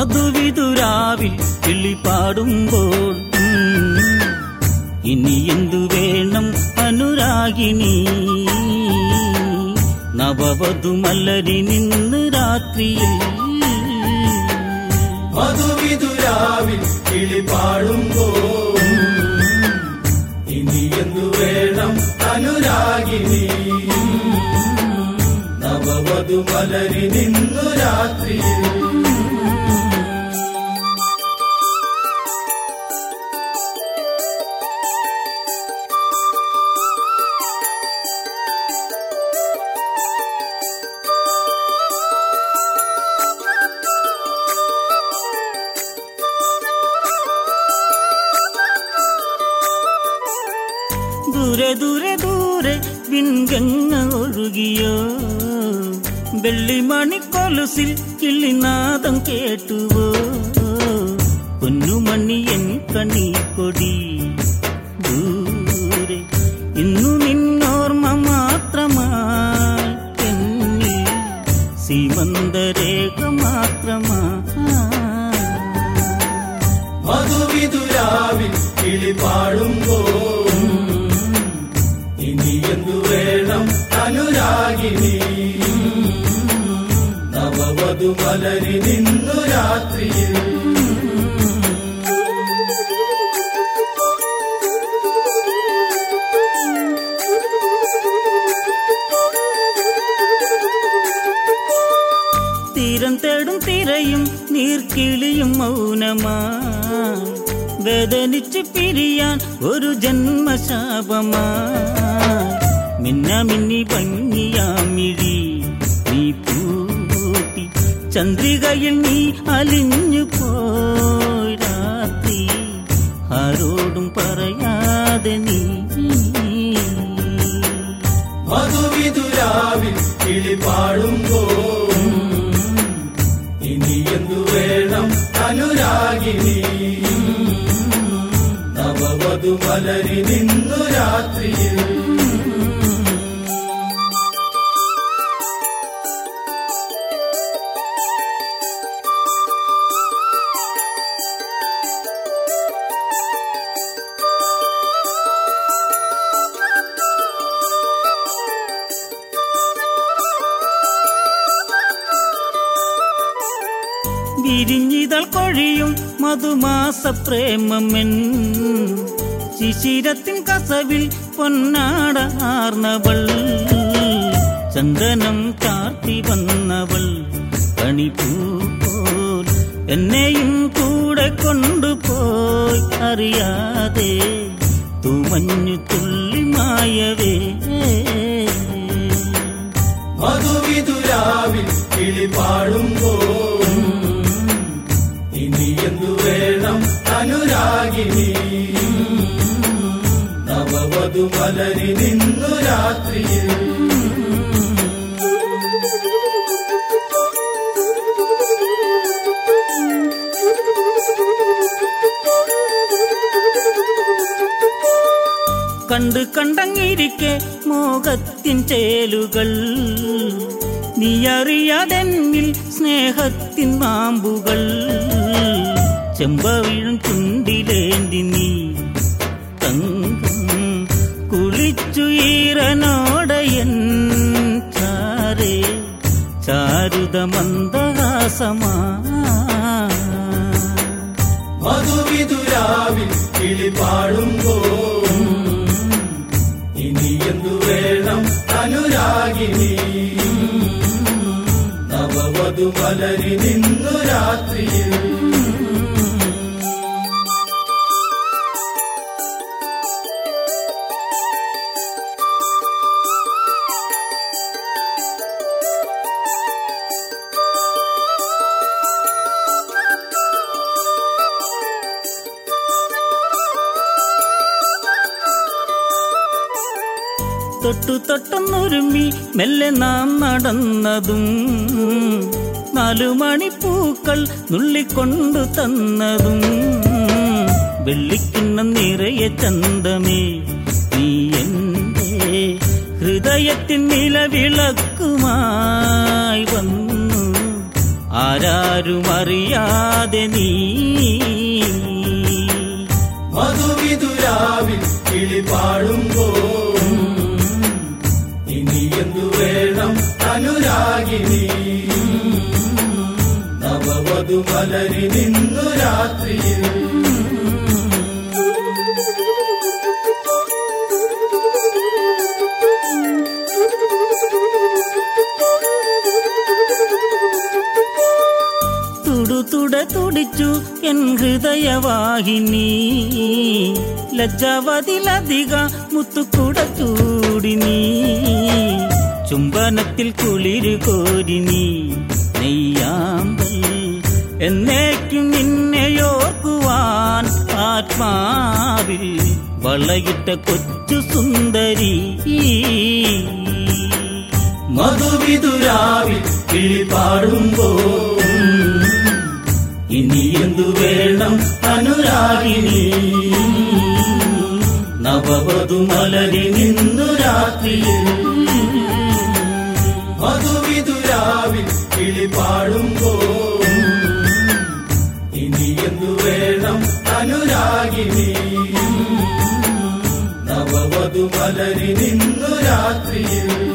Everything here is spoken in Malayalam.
മധുവിതുരാവിൽ കിളി പാടുമ്പോൾ ഉം, ഇനി എന്തു വേണം അനുരാഗിണി നവവധുമല്ലരി നിന്ന് രാത്രിയിൽ മധുവിതുരാവിൽ കിളി പാടുമ്പോ ഇനി എന്തു വേണം അനുരാഗിണി നവവധു മലരി നിന്നു രാത്രിയിൽ ദൂരെ ദൂരെ ദൂരെ വിൻഗങ്ങ ഒഴുകിയോ വെള്ളിമണിക്കൊലുസിൽ കിളിനാദം കേട്ടുവോ പൊന്നുമണി എൻ കണി കൊടി ദൂരെ ഇന്നു നിന്നോർമ്മ മാത്രമായി എന്നിൽ സീമന്തരേഖ മാത്രമായി മധുവിതുരാവിൽ കിളി പാടുമ്പോ ഇനി എന്തു വേണം അനുരാഗിണി നവവധു മലരി നിന്നു രാത്രിയിൽ തീരം തേടും തിരയും നീർക്കിളിയും മൗനമാ വേദനിച്ച് പിരിയാൻ ഒരു ജന്മശാപമാ മിന്ന മിന്നി ഭംഗിയാമിഴി നീ പൂട്ടി ചന്ദ്രികയിൽ നീ അലിഞ്ഞു പോയി രാത്രി ആരോടും പറയാതെ നീ മധുവിതുരാവിൽ കിളി പാടുമ്പോ ഇനി എന്തു വേണം അനുരാഗിണി നവവധു മലരി നിന്നു രാത്രിയിൽ വിരിഞ്ഞിതൾ കൊഴിയും മധുമാസ പ്രേമമെൻ ശിശിരത്തിൻ കസവിൽ പൊന്നാട ആർന്നവൾ ചന്ദനം ചാർത്തി വന്നവൾ കണിപ്പൂപോൽ എന്നെയും കൂടെ കൊണ്ടുപോയി അറിയാതെ തുമഞ്ഞു തുള്ളി മായവേ മധുവിതുരാവിൽ കിളി പാടുമ്പോ ഇനി എന്തു വേണം അനുരാഗിണി നവവധു മലരി നിന്നു രാത്രിയിൽ കണ്ട് കണ്ടങ്ങിരിക്കെ മോഹത്തിൻ ചേലുകൾ നീ അറിയാതെന്നിൽ സ്നേഹത്തിൻ മാമ്പുകൾ ചെമ്പവിഴും ചുണ്ടിലേന്തി നീ തങ്കം കുളിച്ചു ഈറനോടയൻ ചാരേ ചാരുത മന്ദഹാസമാ മധുവിതുരാവിൽ കിളി പാടുമ്പോ ഇനി എന്തു വേണം അനുരാഗിണി നവവധു മലരി നിന്നു രാത്രിയിൽ തൊട്ടു തൊട്ടൊന്നൊരുമി മെല്ലെ നാം നടന്നതും നാലു മണിപ്പൂക്കൾ നുള്ളിക്കൊണ്ടു തന്നതും വെള്ളിക്കിണ്ണം നിറയെ ചന്തമേ നീ എന്റെ ഹൃദയത്തിൻ നിലവിളക്കുമായി വന്നു ആരാരും അറിയാതെ നീ മധുവിതുരാവിൽ കിളി പാടുമ്പോ ഇനി എന്തു വേണം അനുരാഗിനി നവവധു മലരി നിന്നു രാത്രിയിൽ തുടുതുട തുടിച്ചു എൻ ഹൃദയവാഹിനി ലജ്ജാവതിലധിക മുത്തുക്കുട ചൂടി നീ ചുംബനത്തിൽ കുളിര് കോരി നീ നെയ്യാമ്പൽ എന്നേക്കും നിന്നെയോർക്കുവാൻ ആത്മാവിൽ വളയിട്ട കൊച്ചു സുന്ദരി മധുവിതുരാവിൽ കിളി പാടുമ്പോ ഇനി എന്തു വേണം അനുരാഗിനി നവവധു മലരി നിന്നു രാത്രിയിൽ മധുവിതുരാവിൽ കിളി പാടുമ്പോ ഇനി എന്തു വേണം അനുരാഗിനി നവവധു മലരി നിന്നു രാത്രിയിൽ